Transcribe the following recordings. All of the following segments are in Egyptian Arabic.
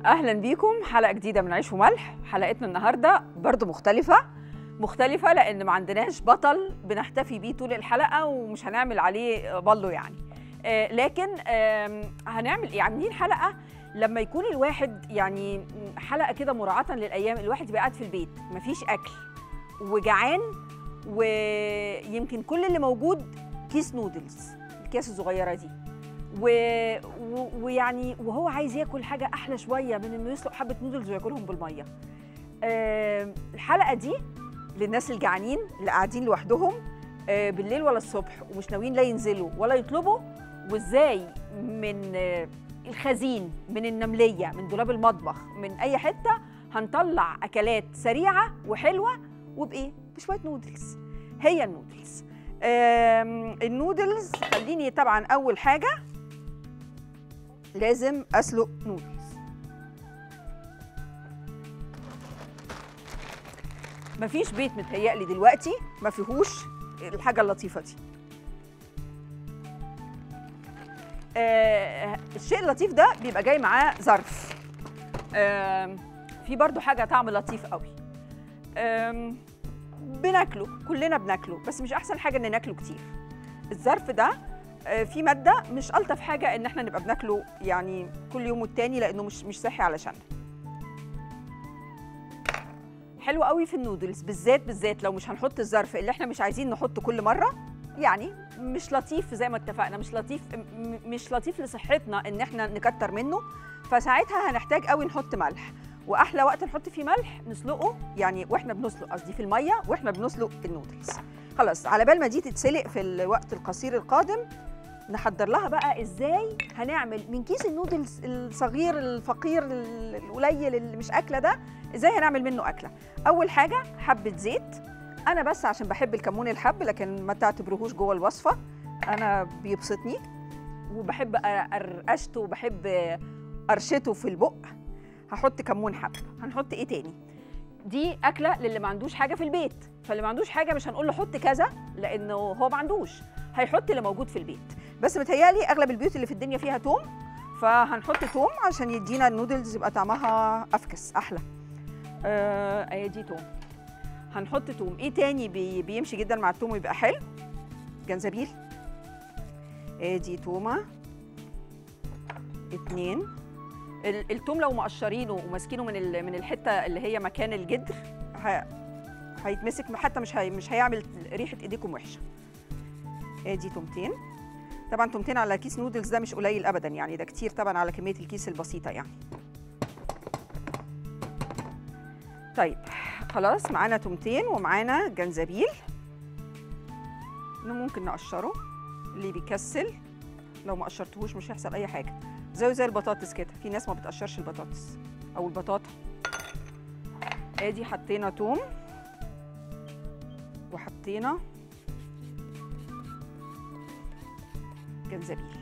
اهلا بيكم حلقه جديده من عيش وملح حلقتنا النهارده برضو مختلفه مختلفه لان ما عندناش بطل بنحتفي بيه طول الحلقه ومش هنعمل عليه بالو يعني آه لكن آم، هنعمل ايه عاملين حلقه لما يكون الواحد يعني حلقه كده مراعاه للايام الواحد يبقى قاعد في البيت مفيش اكل وجعان ويمكن كل اللي موجود كيس نودلز الكيس الصغيره دي و... و... ويعني وهو عايز ياكل حاجه احلى شويه من انه يسلق حبه نودلز وياكلهم بالميه آه الحلقه دي للناس الجعانين اللي قاعدين لوحدهم آه بالليل ولا الصبح ومش ناويين لا ينزلوا ولا يطلبوا وازاي من آه الخزين من النمليه من دولاب المطبخ من اي حته هنطلع اكلات سريعه وحلوه وبايه بشويه نودلز هي النودلز آم، النودلز خليني طبعا اول حاجه لازم اسلق نودلز مفيش بيت متهيألي دلوقتي ما فيهوش الحاجه اللطيفه دي آه الشيء اللطيف ده بيبقى جاي معاه ظرف آم، في برضو حاجه طعم لطيف قوي آم، بناكله كلنا بناكله بس مش احسن حاجه ان ناكله كتير الظرف ده آه، فيه ماده مش الطف حاجه ان احنا نبقى بناكله يعني كل يوم والتاني لانه مش مش صحي علشان حلو قوي في النودلز بالذات بالذات لو مش هنحط الظرف اللي احنا مش عايزين نحطه كل مره يعني مش لطيف زي ما اتفقنا مش لطيف م- مش لطيف لصحتنا ان احنا نكتر منه فساعتها هنحتاج قوي نحط ملح واحلى وقت نحط فيه ملح نسلقه يعني واحنا بنسلق قصدي في الميه واحنا بنسلق النودلز خلاص على بال ما دي تتسلق في الوقت القصير القادم نحضر لها بقى ازاي هنعمل من كيس النودلز الصغير الفقير ال- القليل اللي مش اكله ده ازاي هنعمل منه اكله اول حاجه حبه زيت انا بس عشان بحب الكمون الحب لكن ما تعتبروهوش جوه الوصفه انا بيبسطني وبحب ارقشته وبحب ارشته في البق هحط كمون حب هنحط ايه تاني دي اكله للي ما عندوش حاجه في البيت فاللي ما عندوش حاجه مش هنقول له حط كذا لانه هو ما عندوش هيحط اللي موجود في البيت بس متهيألي اغلب البيوت اللي في الدنيا فيها توم فهنحط توم عشان يدينا النودلز يبقى طعمها افكس احلى آه اهي دي توم هنحط توم ايه تاني بي بيمشي جدا مع التوم ويبقى حلو جنزبيل ادي تومه اتنين ال- التوم لو مقشرينه وماسكينه من ال- من الحته اللي هي مكان الجدر ه- هيتمسك حتى مش هي مش هيعمل ريحه ايديكم وحشه ادي تومتين طبعا تومتين على كيس نودلز ده مش قليل ابدا يعني ده كتير طبعا على كميه الكيس البسيطه يعني طيب خلاص معانا تومتين ومعانا جنزبيل إنه ممكن نقشره اللي بيكسل لو ما قشرتهوش مش هيحصل اي حاجه زي زي البطاطس كده في ناس ما بتقشرش البطاطس او البطاطا ادي حطينا توم وحطينا جنزبيل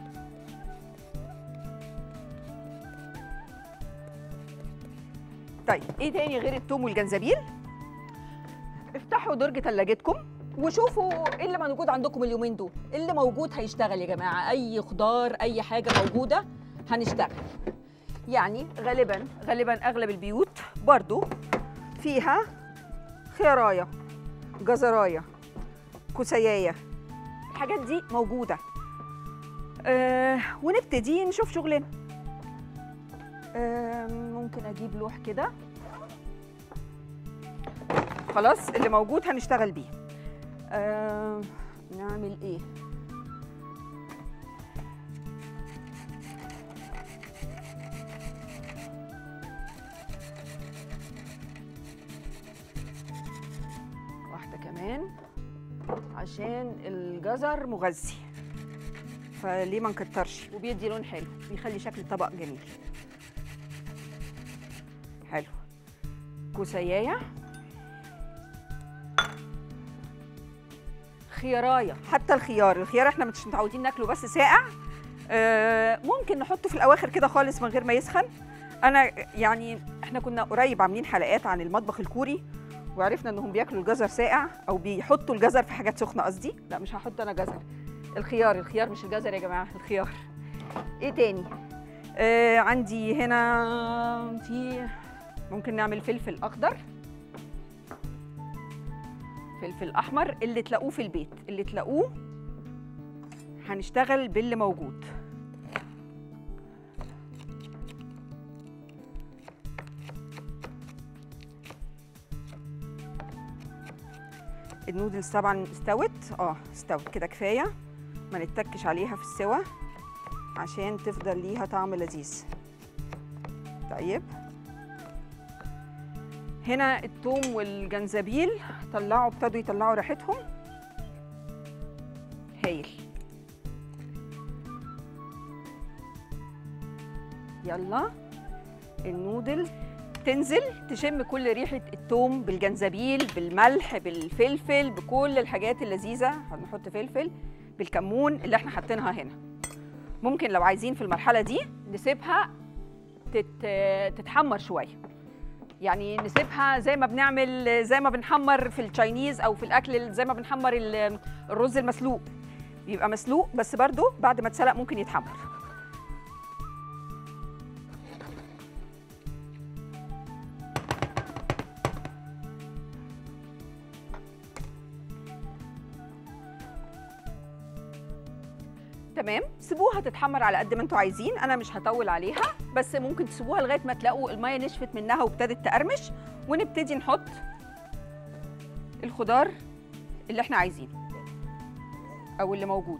طيب ايه تاني غير التوم والجنزبيل افتحوا درج ثلاجتكم وشوفوا ايه اللي موجود عندكم اليومين دول اللي موجود هيشتغل يا جماعه اي خضار اي حاجه موجوده هنشتغل يعني غالبا غالبا اغلب البيوت برضو فيها خيارايه جزرايه كوسيايه الحاجات دي موجوده آه ونبتدي نشوف شغلنا آه ممكن اجيب لوح كده خلاص اللي موجود هنشتغل بيه آه نعمل ايه واحدة كمان عشان الجزر مغذي فليه ما نكترش وبيدي لون حلو بيخلي شكل الطبق جميل حلو كوسيايه خيارايه حتى الخيار الخيار احنا مش متعودين ناكله بس ساقع آه ممكن نحطه في الاواخر كده خالص من غير ما يسخن انا يعني احنا كنا قريب عاملين حلقات عن المطبخ الكوري وعرفنا انهم بياكلوا الجزر ساقع او بيحطوا الجزر في حاجات سخنه قصدي لا مش هحط انا جزر الخيار الخيار مش الجزر يا جماعه الخيار ايه تاني آه عندي هنا في ممكن نعمل فلفل اخضر فلفل احمر اللي تلاقوه في البيت اللي تلاقوه هنشتغل باللي موجود النودلز طبعا استوت اه استوت كده كفايه ما نتكش عليها في السوا عشان تفضل ليها طعم لذيذ طيب هنا الثوم والجنزبيل طلعوا ابتدوا يطلعوا ريحتهم هايل يلا النودلز تنزل تشم كل ريحه الثوم بالجنزبيل بالملح بالفلفل بكل الحاجات اللذيذه هنحط فلفل بالكمون اللي احنا حاطينها هنا ممكن لو عايزين في المرحله دي نسيبها تت... تتحمر شويه يعني نسيبها زي ما بنعمل زي ما بنحمر في التشاينيز او في الاكل زي ما بنحمر ال- الرز المسلوق بيبقى مسلوق بس برضو بعد ما اتسلق ممكن يتحمر تمام سيبوها تتحمر على قد ما انتوا عايزين انا مش هطول عليها بس ممكن تسيبوها لغايه ما تلاقوا الميه نشفت منها وابتدت تقرمش ونبتدي نحط الخضار اللي احنا عايزينه او اللي موجود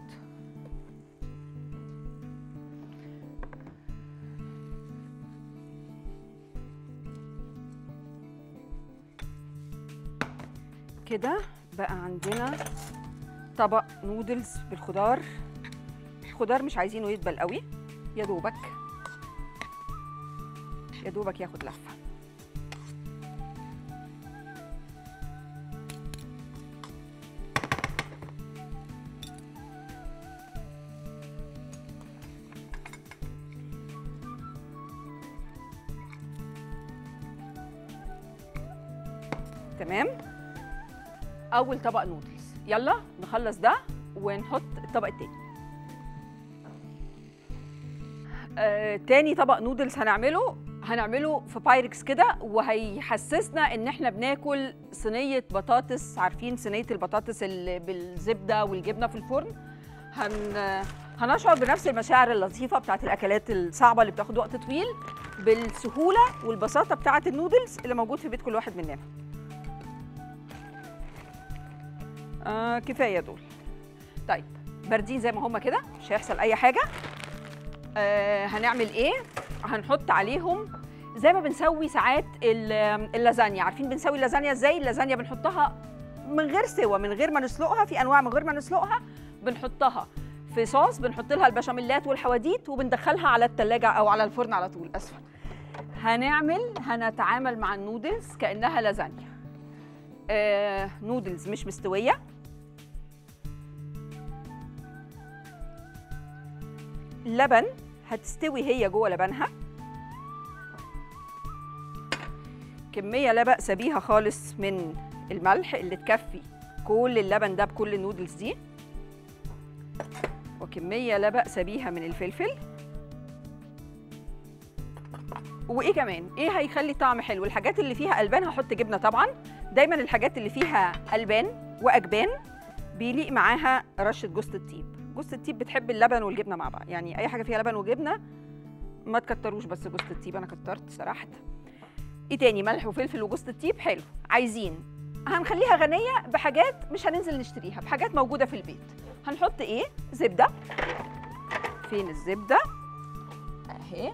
كده بقى عندنا طبق نودلز بالخضار الخضار مش عايزينه يدبل قوي يا دوبك يا دوبك ياخد لفه تمام اول طبق نودلز يلا نخلص ده ونحط الطبق التاني آه، تاني طبق نودلز هنعمله هنعمله في بايركس كده وهيحسسنا ان احنا بناكل صينيه بطاطس عارفين صينيه البطاطس اللي بالزبده والجبنه في الفرن هن هنشعر بنفس المشاعر اللطيفه بتاعت الاكلات الصعبه اللي بتاخد وقت طويل بالسهوله والبساطه بتاعت النودلز اللي موجود في بيت كل واحد مننا آه كفايه دول طيب باردين زي ما هما كده مش هيحصل اي حاجه آه هنعمل ايه هنحط عليهم زي ما بنسوي ساعات ال- اللازانيا عارفين بنسوي اللازانيا ازاي اللازانيا بنحطها من غير سوا من غير ما نسلقها في انواع من غير ما نسلقها بنحطها في صوص بنحط لها البشاميلات والحواديت وبندخلها على التلاجة او على الفرن على طول اسفه هنعمل هنتعامل مع النودلز كانها لازانيا آه نودلز مش مستويه لبن هتستوي هي جوه لبنها كمية لا بأس بيها خالص من الملح اللي تكفي كل اللبن ده بكل النودلز دي وكمية لا بأس بيها من الفلفل وايه كمان ايه هيخلي طعم حلو الحاجات اللي فيها البان هحط جبنه طبعا دايما الحاجات اللي فيها البان واجبان بيليق معاها رشه جوز الطيب جوز الطيب بتحب اللبن والجبنه مع بعض يعني اي حاجه فيها لبن وجبنه ما تكتروش بس جوز الطيب انا كترت صراحه ايه تاني ملح وفلفل وجوز الطيب حلو عايزين هنخليها غنيه بحاجات مش هننزل نشتريها بحاجات موجوده في البيت هنحط ايه زبده فين الزبده اهي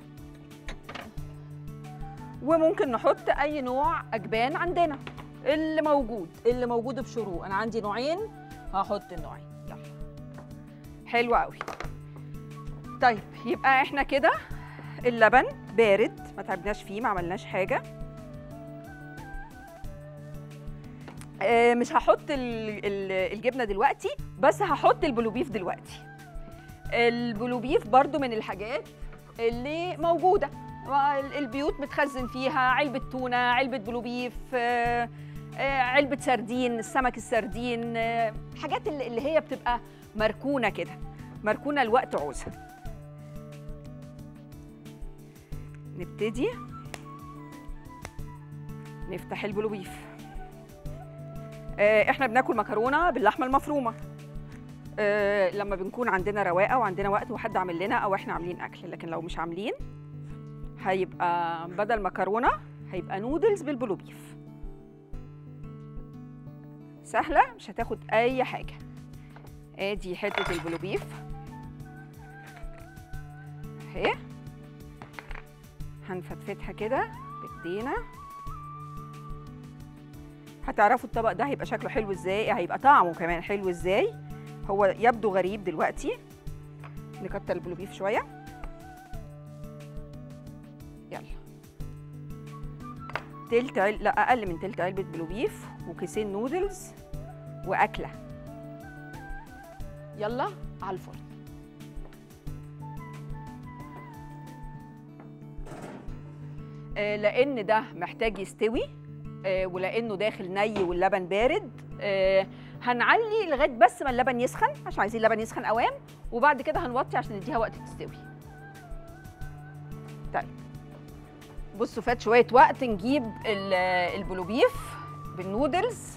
وممكن نحط اي نوع اجبان عندنا اللي موجود اللي موجود بشروق انا عندي نوعين هحط النوعين يلا حلو قوي طيب يبقى احنا كده اللبن بارد ما تعبناش فيه ما عملناش حاجه آه، مش هحط ال- ال- الجبنه دلوقتي بس هحط البلوبيف دلوقتي البلوبيف برضو من الحاجات اللي موجوده ال- البيوت متخزن فيها علبه تونه علبه بلوبيف آه، آه، علبه سردين السمك السردين آه، حاجات اللي اللي هي بتبقى مركونه كده مركونه لوقت عوزه نبتدي نفتح البلوبيف آه، احنا بناكل مكرونه باللحمه المفرومه آه، لما بنكون عندنا رواقه وعندنا وقت وحد عامل لنا او احنا عاملين اكل لكن لو مش عاملين هيبقى بدل مكرونه هيبقى نودلز بالبلوبيف سهله مش هتاخد اي حاجه ادي حته البلوبيف اهي هنفتفتها كده بايدينا هتعرفوا الطبق ده هيبقى شكله حلو ازاي هيبقى طعمه كمان حلو ازاي هو يبدو غريب دلوقتي نكتر البلوبيف شويه يلا تلت عل... لا اقل من تلت علبه بلوبيف وكيسين نودلز واكله يلا على الفرن آه، لان ده محتاج يستوي آه، ولانه داخل ني واللبن بارد آه، هنعلي لغايه بس ما اللبن يسخن عشان عايزين اللبن يسخن قوام وبعد كده هنوطي عشان نديها وقت تستوي طيب بصوا فات شويه وقت نجيب ال- البلوبيف بالنودلز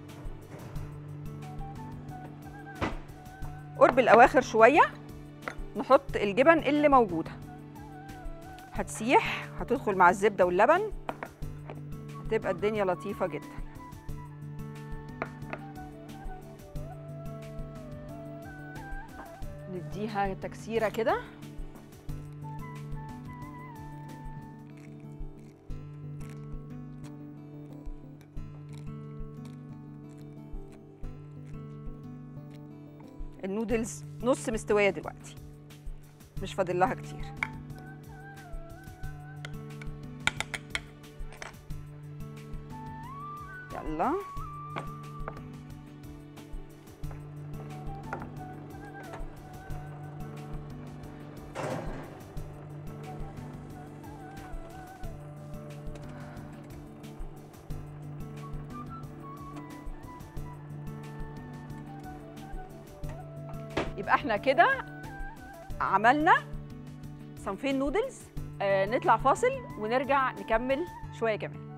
قرب الاواخر شويه نحط الجبن اللي موجوده هتسيح هتدخل مع الزبده واللبن هتبقى الدنيا لطيفه جدا نديها تكسيره كده النودلز نص مستويه دلوقتي مش فاضل لها كتير يلا يبقى احنا كده عملنا صنفين نودلز آه نطلع فاصل ونرجع نكمل شويه كمان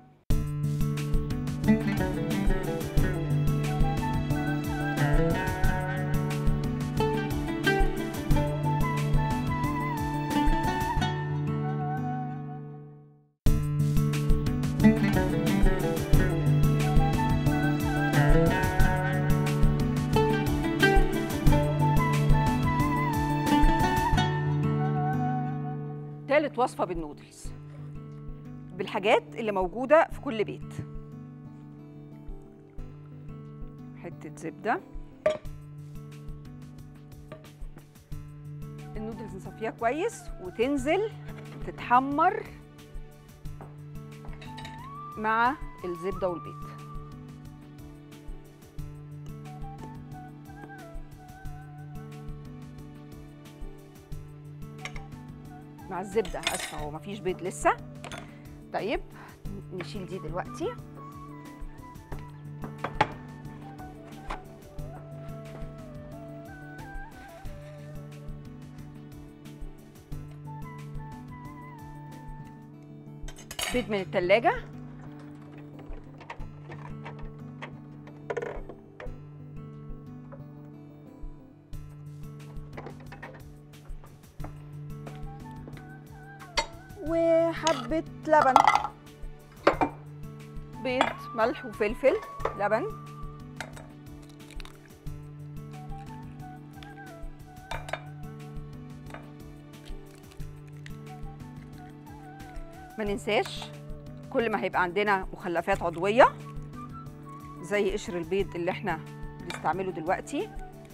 تالت وصفة بالنودلز بالحاجات اللي موجودة في كل بيت حتة زبدة النودلز نصفيها كويس وتنزل تتحمر مع الزبدة والبيض مع الزبده اسفه هو مفيش بيض لسه طيب نشيل دي دلوقتي بيض من التلاجة وحبة لبن بيض ملح وفلفل لبن ما ننساش كل ما هيبقى عندنا مخلفات عضوية زي قشر البيض اللي احنا بنستعمله دلوقتي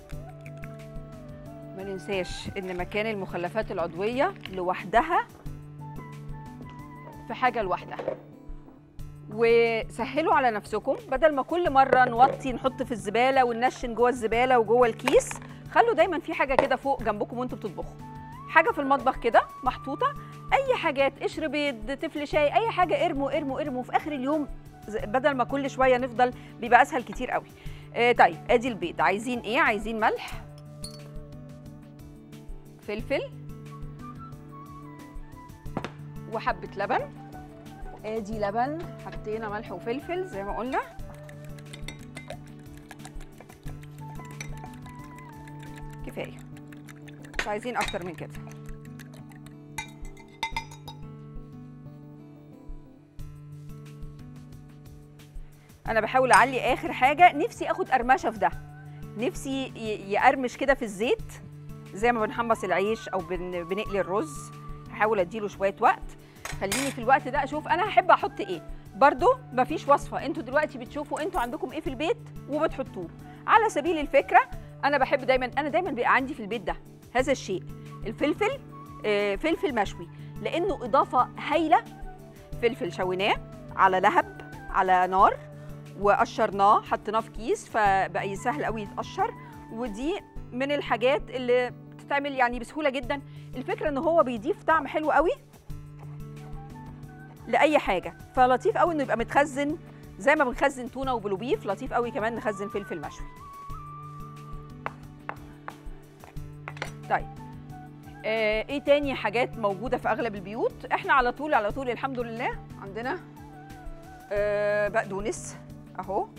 ما ننساش ان مكان المخلفات العضوية لوحدها في حاجه لوحدها وسهلوا على نفسكم بدل ما كل مره نوطي نحط في الزباله وننشن جوه الزباله وجوه الكيس خلوا دايما في حاجه كده فوق جنبكم وانتوا بتطبخوا حاجه في المطبخ كده محطوطه اي حاجات قشر بيض تفل شاي اي حاجه ارموا ارموا ارموا في اخر اليوم ز- بدل ما كل شويه نفضل بيبقى اسهل كتير قوي آه طيب ادي البيض عايزين ايه عايزين ملح فلفل وحبه لبن ادي لبن حطينا ملح وفلفل زي ما قلنا كفايه مش عايزين اكتر من كده انا بحاول اعلي اخر حاجه نفسي اخد قرمشه في ده نفسي ي- يقرمش كده في الزيت زي ما بنحمص العيش او بن... بنقلي الرز هحاول اديله شويه وقت خليني في الوقت ده اشوف انا هحب احط ايه برضو مفيش وصفه انتوا دلوقتي بتشوفوا انتوا عندكم ايه في البيت وبتحطوه على سبيل الفكره انا بحب دايما انا دايما بيبقى عندي في البيت ده هذا الشيء الفلفل آه، فلفل مشوي لانه اضافه هايله فلفل شويناه على لهب على نار وقشرناه حطيناه في كيس فبقى سهل قوي يتقشر ودي من الحاجات اللي بتتعمل يعني بسهوله جدا الفكره ان هو بيضيف طعم حلو قوي لاي حاجه فلطيف قوي انه يبقى متخزن زي ما بنخزن تونه وبلوبيف لطيف قوي كمان نخزن فلفل مشوي طيب آه ايه تاني حاجات موجوده في اغلب البيوت احنا على طول على طول الحمد لله عندنا آه بقدونس اهو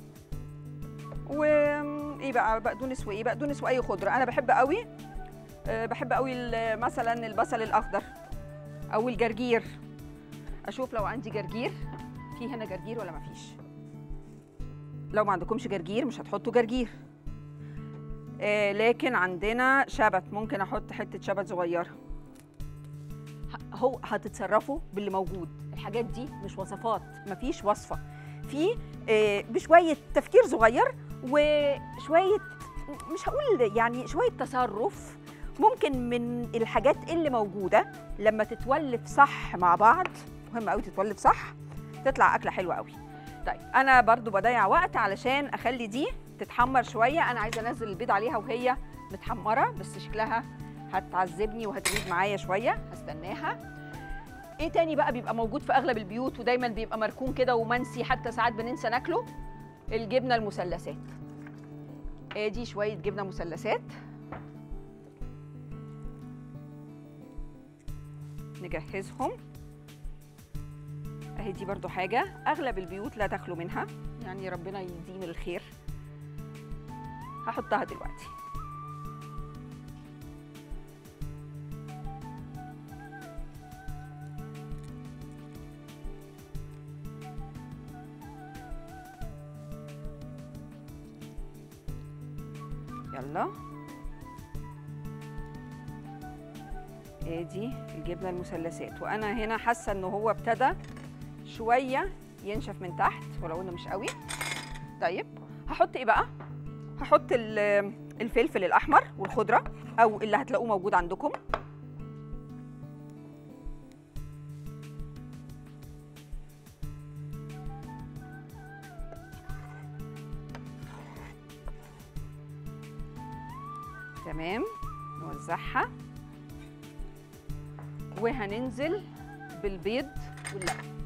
وايه بقى بقدونس وايه بقدونس واي خضره انا بحب قوي آه بحب قوي ال- مثلا البصل الاخضر او الجرجير اشوف لو عندي جرجير في هنا جرجير ولا مفيش لو ما عندكمش جرجير مش هتحطوا جرجير آه لكن عندنا شبت ممكن احط حته شبت صغيره ه- هو هتتصرفوا باللي موجود الحاجات دي مش وصفات مفيش وصفه في آه بشويه تفكير صغير وشويه مش هقول يعني شويه تصرف ممكن من الحاجات اللي موجوده لما تتولف صح مع بعض مهم قوي تتولف صح تطلع اكله حلوه قوي طيب انا برضو بضيع وقت علشان اخلي دي تتحمر شويه انا عايزه انزل البيض عليها وهي متحمره بس شكلها هتعذبني وهتغيب معايا شويه هستناها ايه تاني بقى بيبقى موجود في اغلب البيوت ودايما بيبقى مركون كده ومنسي حتى ساعات بننسى ناكله الجبنه المثلثات ادي شويه جبنه مثلثات نجهزهم اهي دي برضو حاجه اغلب البيوت لا تخلو منها يعني ربنا يديم الخير هحطها دلوقتي يلا ادي الجبنه المثلثات وانا هنا حاسه ان هو ابتدى شويه ينشف من تحت ولو انه مش قوي طيب هحط ايه بقى هحط ال- الفلفل الاحمر والخضره او اللي هتلاقوه موجود عندكم تمام نوزعها وهننزل بالبيض واللبن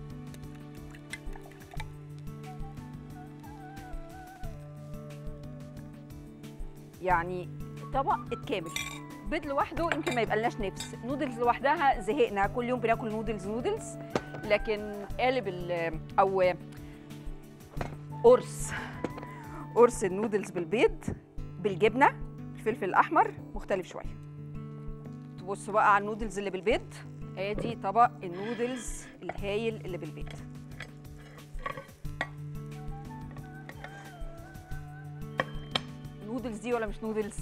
يعني طبق اتكامل بيض لوحده يمكن ما يبقالناش نفس نودلز لوحدها زهقنا كل يوم بناكل نودلز نودلز لكن قالب ال او قرص قرص النودلز بالبيض بالجبنه الفلفل الاحمر مختلف شويه تبصوا بقى على النودلز اللي بالبيض ادي طبق النودلز الهايل اللي بالبيض نودلز دي ولا مش نودلز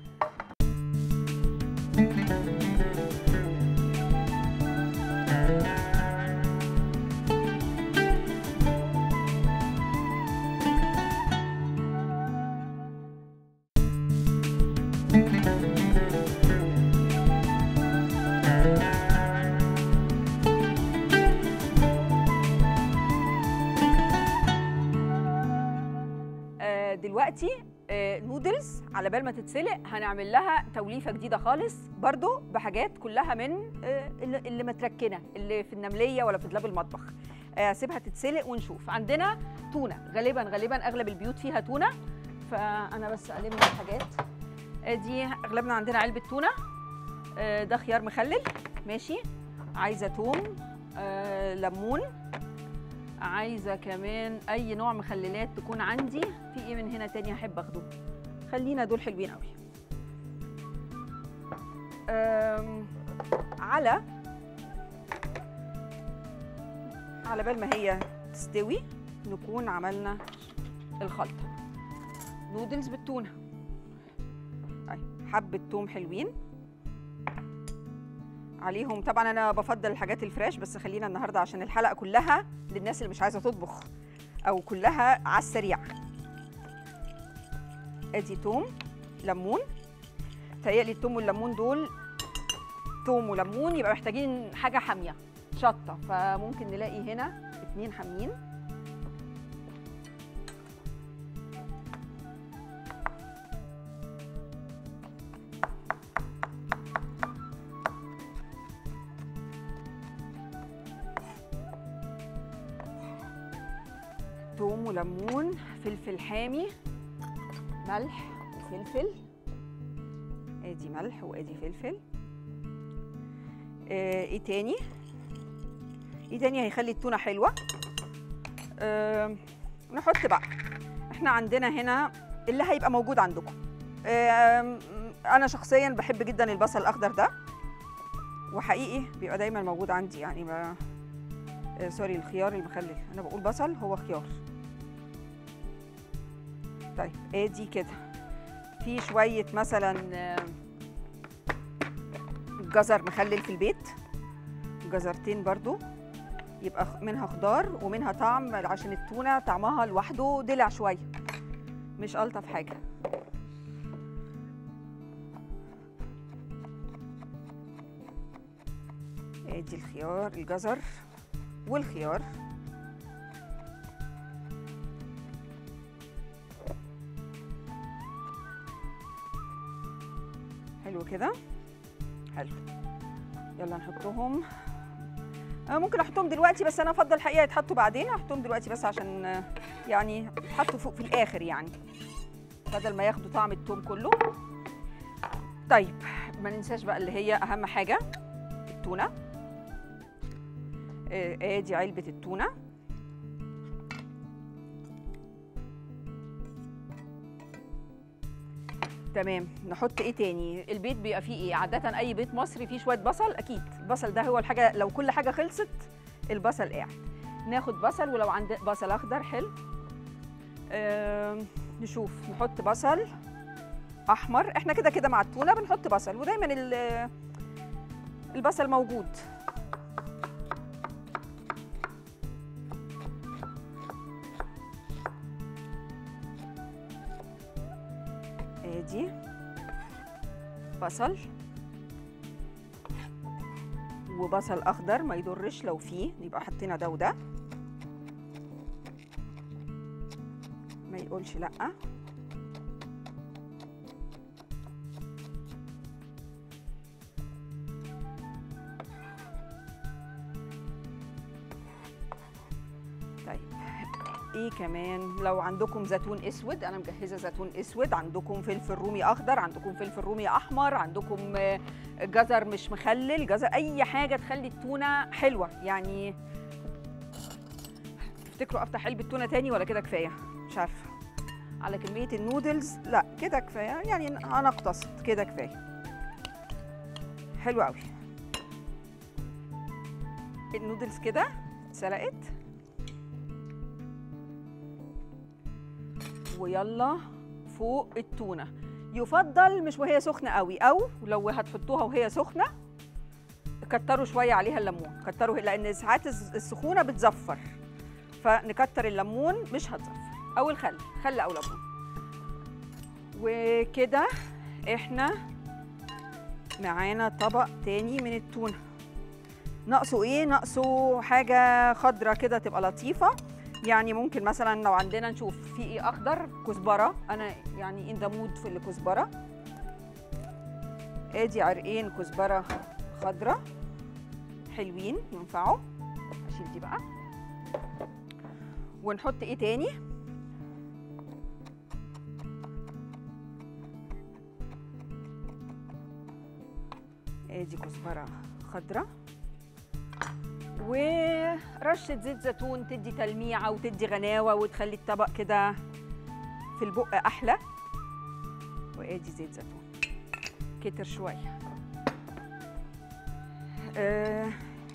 آه، دلوقتي آه، نودلز على بال ما تتسلق هنعمل لها توليفه جديده خالص برضو بحاجات كلها من آه، اللي اللي متركنه اللي في النمليه ولا في دولاب المطبخ آه، سيبها تتسلق ونشوف عندنا تونه غالبا غالبا اغلب البيوت فيها تونه فانا بس الم الحاجات آه، دي اغلبنا عندنا علبه تونه آه، ده خيار مخلل ماشي عايزه توم آه، ليمون عايزه كمان اي نوع مخللات تكون عندي في ايه من هنا تاني احب اخده خلينا دول حلوين قوي أم، على على بال ما هي تستوي نكون عملنا الخلطه نودلز بالتونه أي حبه توم حلوين عليهم طبعا انا بفضل الحاجات الفريش بس خلينا النهارده عشان الحلقه كلها للناس اللي مش عايزه تطبخ او كلها على السريع ادي توم ليمون تهيألي التوم والليمون دول توم وليمون يبقى محتاجين حاجه حاميه شطه فممكن نلاقي هنا اتنين حاميين توم وليمون فلفل حامي ملح وفلفل ادي ملح وادي فلفل آه، ايه تاني ايه تاني هيخلي التونه حلوه آه، نحط بقى احنا عندنا هنا اللي هيبقى موجود عندكم آه، انا شخصيا بحب جدا البصل الاخضر ده وحقيقي بيبقى دايما موجود عندي يعني ما آه، سوري الخيار المخلل انا بقول بصل هو خيار طيب ادي كده في شويه مثلا آه، جزر مخلل في البيت جزرتين برضو يبقى خ- منها خضار ومنها طعم عشان التونه طعمها لوحده دلع شويه مش الطف حاجه ادي الخيار الجزر والخيار حلو كده حلو يلا نحطهم آه، ممكن احطهم دلوقتي بس انا افضل الحقيقه يتحطوا بعدين احطهم دلوقتي بس عشان آه، يعني يتحطوا فوق في الاخر يعني بدل ما ياخدوا طعم التوم كله طيب ما ننساش بقى اللي هي اهم حاجه التونه آه، ادي علبه التونه تمام نحط ايه تاني البيت بيبقى فيه ايه عاده اي بيت مصري فيه شويه بصل اكيد البصل ده هو الحاجه لو كل حاجه خلصت البصل قاعد ناخد بصل ولو عندك بصل اخضر حلو آم، نشوف نحط بصل احمر احنا كده كده مع التونه بنحط بصل ودايما ال- البصل موجود ادي بصل وبصل اخضر ما يضرش لو فيه يبقى حطينا ده وده ما يقولش لا طيب ايه كمان لو عندكم زيتون اسود انا مجهزه زيتون اسود عندكم فلفل رومي اخضر عندكم فلفل رومي احمر عندكم آه، جزر مش مخلل جزر اي حاجه تخلي التونه حلوه يعني تفتكروا افتح علبه تونه تاني ولا كده كفايه مش عارفه على كميه النودلز لا كده كفايه يعني انا اقتصد كده كفايه حلو قوي النودلز كده اتسلقت ويلا فوق التونه يفضل مش وهي سخنه قوي او لو هتحطوها وهي سخنه كتروا شويه عليها الليمون كتروا لان ساعات الز- السخونه بتزفر فنكتر الليمون مش هتزفر او الخل خل او ليمون وكده احنا معانا طبق تاني من التونه ناقصه ايه ناقصه حاجه خضره كده تبقى لطيفه يعني ممكن مثلا لو عندنا نشوف في ايه اخضر كزبره انا يعني ان ذا مود في الكزبره ادي عرقين كزبره خضره حلوين ينفعوا اشيل دي بقى ونحط ايه تاني ادي كزبره خضره ورشه زيت زيتون تدي تلميعه وتدي غناوه وتخلي الطبق كده في البق احلى وادي زيت زيتون كتر شويه آه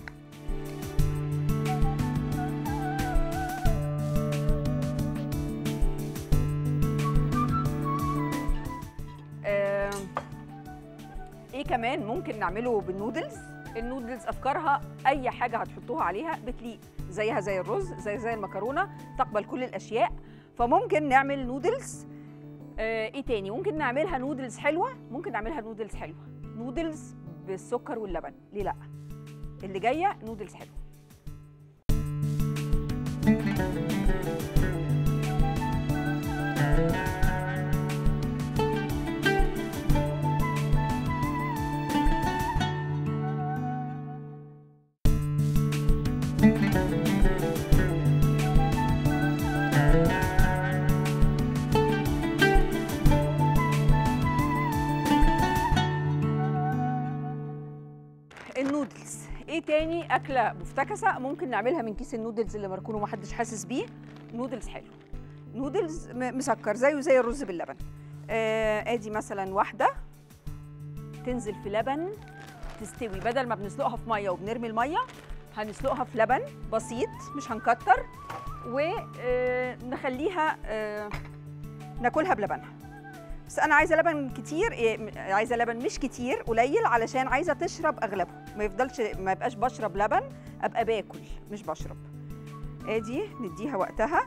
آه ايه كمان ممكن نعمله بالنودلز النودلز افكارها اي حاجه هتحطوها عليها بتليق زيها زي الرز زي زي المكرونه تقبل كل الاشياء فممكن نعمل نودلز آه ايه تاني ممكن نعملها نودلز حلوه ممكن نعملها نودلز حلوه نودلز بالسكر واللبن ليه لا اللي جايه نودلز حلوه النودلز ايه تاني اكله مفتكسه ممكن نعملها من كيس النودلز اللي مركون ومحدش حاسس بيه نودلز حلو نودلز م- مسكر زيه زي الرز باللبن آه ادي مثلا واحده تنزل في لبن تستوي بدل ما بنسلقها في ميه وبنرمي الميه هنسلقها في لبن بسيط مش هنكتر ونخليها ناكلها بلبنها بس انا عايزه لبن كتير إيه، م- عايزه لبن مش كتير قليل علشان عايزه تشرب اغلبه ما يفضلش ما يبقاش بشرب لبن ابقى باكل مش بشرب ادي نديها وقتها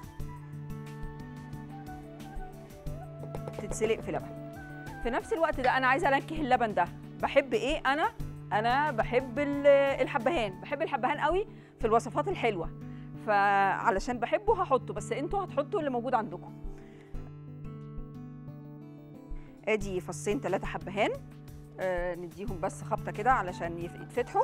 تتسلق في لبن في نفس الوقت ده انا عايزه انكه اللبن ده بحب ايه انا انا بحب ال- الحبهان بحب الحبهان قوي في الوصفات الحلوه فعلشان بحبه هحطه بس انتوا هتحطوا اللي موجود عندكم ادي فصين ثلاثة حبهان آه نديهم بس خبطة كده علشان يف- يتفتحوا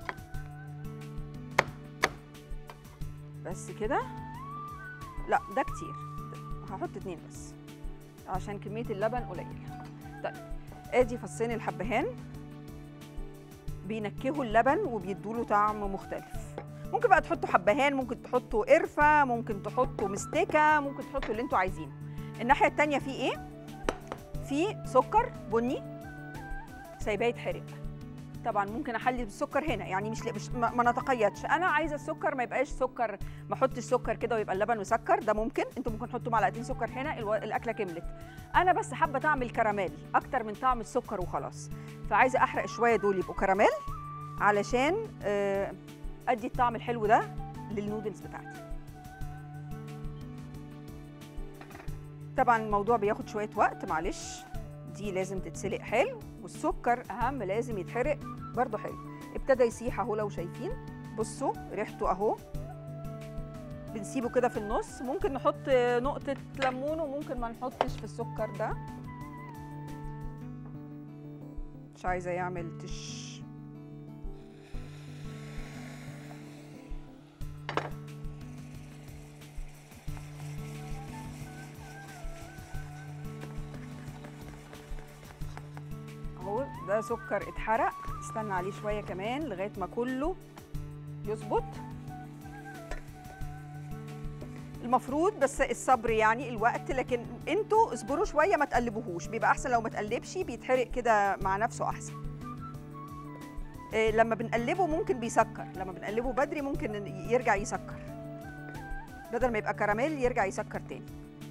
بس كده لا ده كتير هحط اتنين بس عشان كمية اللبن قليلة طيب ادي فصين الحبهان بينكهوا اللبن وبيدوله طعم مختلف ممكن بقى تحطوا حبهان ممكن تحطوا قرفة ممكن تحطوا مستكة ممكن تحطوا اللي انتوا عايزينه الناحية التانية في ايه؟ في سكر بني سايباه يتحرق طبعا ممكن احلي بالسكر هنا يعني مش, مش ما, ما نتقيدش انا عايزه السكر ما يبقاش سكر ما احطش سكر كده ويبقى اللبن مسكر ده ممكن انتوا ممكن تحطوا معلقتين سكر هنا الو... الاكله كملت انا بس حابه طعم الكراميل اكتر من طعم السكر وخلاص فعايزه احرق شويه دول يبقوا كراميل علشان آه، ادي الطعم الحلو ده للنودلز بتاعتي طبعا الموضوع بياخد شويه وقت معلش دي لازم تتسلق حلو والسكر اهم لازم يتحرق برضو حلو ابتدى يسيح اهو لو شايفين بصوا ريحته اهو بنسيبه كده في النص ممكن نحط نقطة ليمون وممكن ما نحطش في السكر ده مش عايزة يعمل تش اهو ده سكر اتحرق استنى عليه شويه كمان لغايه ما كله يظبط المفروض بس الصبر يعني الوقت لكن انتوا اصبروا شويه ما تقلبوهوش بيبقى احسن لو ما تقلبش بيتحرق كده مع نفسه احسن إيه لما بنقلبه ممكن بيسكر لما بنقلبه بدري ممكن يرجع يسكر بدل ما يبقى كراميل يرجع يسكر تاني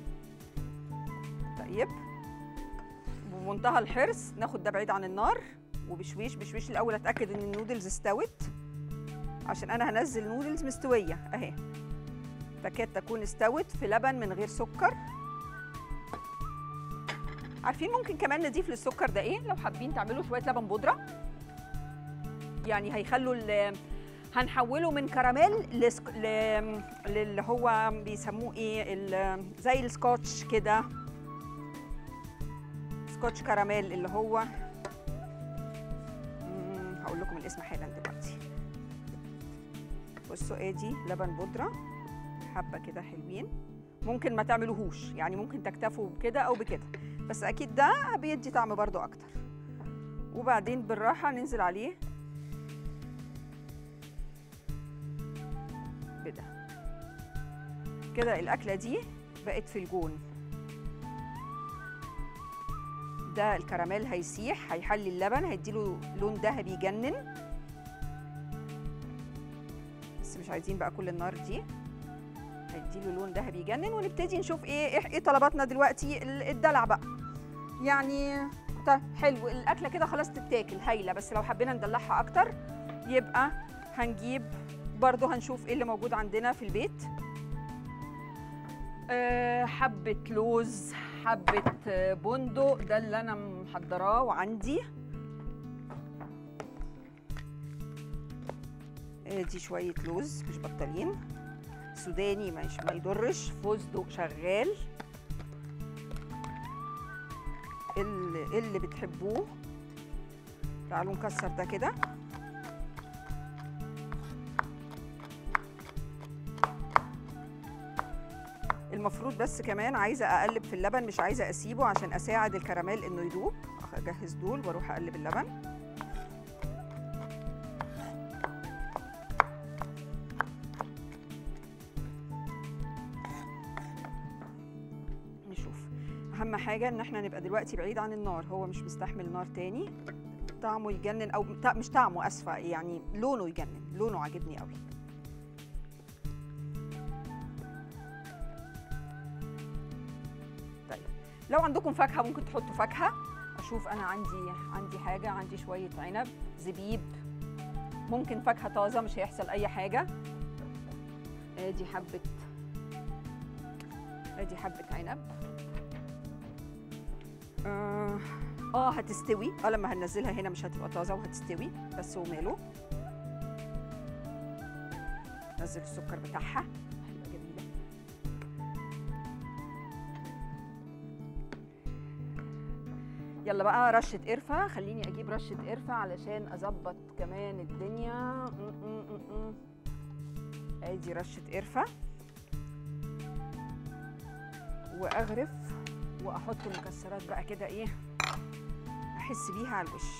طيب بمنتهى الحرص ناخد ده بعيد عن النار وبشويش بشويش الاول اتاكد ان النودلز استوت عشان انا هنزل نودلز مستويه اهي تكاد تكون استوت في لبن من غير سكر عارفين ممكن كمان نضيف للسكر ده ايه لو حابين تعملوا شويه لبن بودره يعني هيخلوا ال- هنحوله من كراميل لسك... ل... للي هو بيسموه ايه ال... زي السكوتش كده سكوتش كراميل اللي هو مم، هقول لكم الاسم حالا دلوقتي بصوا ادي لبن بودره حبه كده حلوين ممكن ما تعملوهوش يعني ممكن تكتفوا بكده او بكده بس اكيد ده بيدي طعم برضو اكتر وبعدين بالراحه ننزل عليه كده كده الاكله دي بقت في الجون ده الكراميل هيسيح هيحلي اللبن هيديله لون ذهبي يجنن بس مش عايزين بقى كل النار دي هيديله لون ذهبي يجنن ونبتدي نشوف ايه ايه إيه طلباتنا دلوقتي ال- الدلع بقى يعني طيب حلو الاكله كده خلاص تتاكل هايله بس لو حبينا ندلعها اكتر يبقى هنجيب برضو هنشوف ايه اللي موجود عندنا في البيت أه حبة لوز حبة آه، بندق ده اللي أنا محضراه وعندي ادي شوية لوز مش بطالين سوداني مش ما يضرش فستق شغال اللي, اللي بتحبوه تعالوا نكسر ده كده المفروض بس كمان عايزه اقلب في اللبن مش عايزه اسيبه عشان اساعد الكراميل انه يدوب اجهز دول واروح اقلب اللبن نشوف اهم حاجه ان احنا نبقى دلوقتي بعيد عن النار هو مش مستحمل نار تاني طعمه يجنن او طع- مش طعمه اسفه يعني لونه يجنن لونه عاجبني قوي طيب لو عندكم فاكهه ممكن تحطوا فاكهه اشوف انا عندي عندي حاجه عندي شويه عنب زبيب ممكن فاكهه طازه مش هيحصل اي حاجه ادي حبه ادي حبه عنب آه, اه هتستوي اه لما هننزلها هنا مش هتبقى طازه وهتستوي بس وماله نزل السكر بتاعها حلوه جميله يلا بقى رشة قرفة خليني أجيب رشة قرفة علشان أظبط كمان الدنيا م- م- م- م. أدي رشة قرفة وأغرف وأحط المكسرات بقى كده إيه أحس بيها على الوش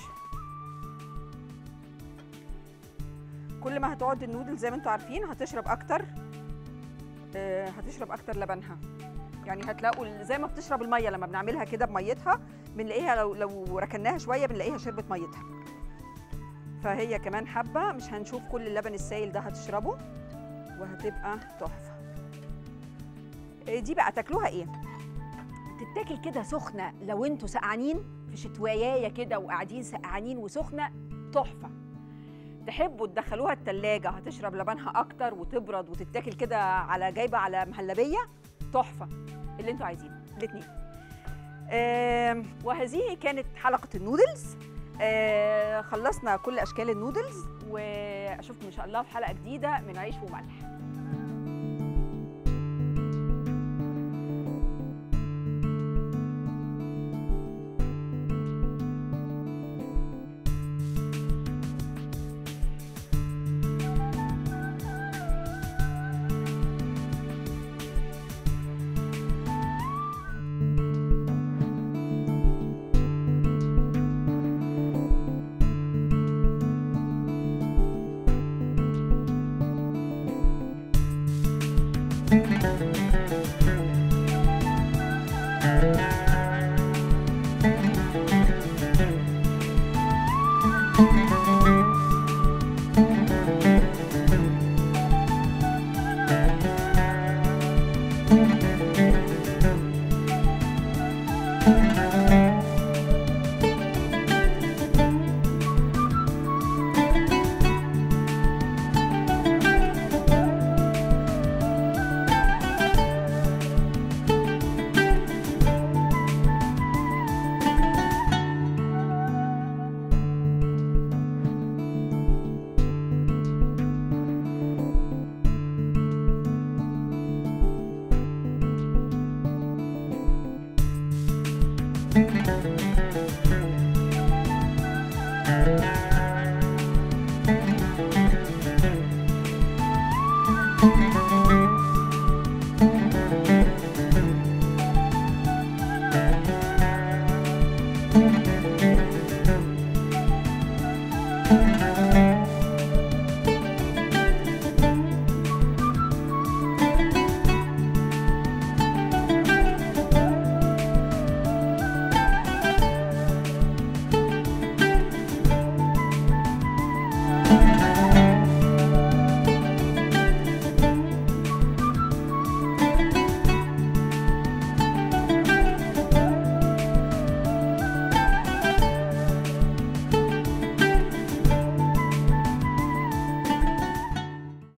كل ما هتقعد النودل زي ما انتوا عارفين هتشرب أكتر آه، هتشرب أكتر لبنها يعني هتلاقوا زي ما بتشرب المية لما بنعملها كده بميتها بنلاقيها لو لو ركناها شويه بنلاقيها شربت ميتها فهي كمان حبه مش هنشوف كل اللبن السائل ده هتشربه وهتبقى تحفه إيه دي بقى تاكلوها ايه تتاكل كده سخنه لو انتوا سقعانين في شتويايه كده وقاعدين سقعانين وسخنه تحفه تحبوا تدخلوها التلاجة هتشرب لبنها اكتر وتبرد وتتاكل كده على جايبه على مهلبيه تحفه اللي انتوا عايزينه الاثنين آم، وهذه كانت حلقة النودلز آه، خلصنا كل أشكال النودلز وأشوفكم إن شاء الله في حلقة جديدة من عيش وملح Thank you.